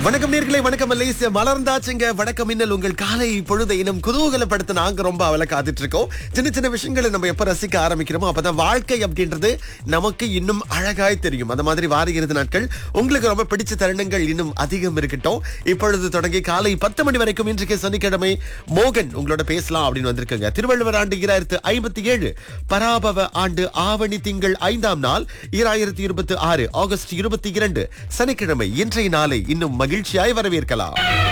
வணக்கம் நேர்களே வணக்கம் மலேசியா மலர்ந்தாச்சுங்க வணக்கம் மின்னல் உங்கள் காலை பொழுதை இன்னும் குதூகலப்படுத்த நாங்க ரொம்ப அவளை காத்துட்டு இருக்கோம் சின்ன சின்ன விஷயங்களை நம்ம எப்ப ரசிக்க ஆரம்பிக்கிறோமோ அப்பதான் வாழ்க்கை அப்படின்றது நமக்கு இன்னும் அழகாய் தெரியும் அந்த மாதிரி வார இறுதி நாட்கள் உங்களுக்கு ரொம்ப பிடிச்ச தருணங்கள் இன்னும் அதிகம் இருக்கட்டும் இப்பொழுது தொடங்கி காலை பத்து மணி வரைக்கும் இன்றைக்கு சனிக்கிழமை மோகன் உங்களோட பேசலாம் அப்படின்னு வந்திருக்குங்க திருவள்ளுவர் ஆண்டு இராயிரத்து ஐம்பத்தி ஏழு பராபவ ஆண்டு ஆவணி திங்கள் ஐந்தாம் நாள் ஈராயிரத்தி இருபத்தி ஆறு ஆகஸ்ட் இருபத்தி இரண்டு சனிக்கிழமை இன்றைய நாளை இன்னும் மகிழ்ச்சியாய் வரவேற்கலாம்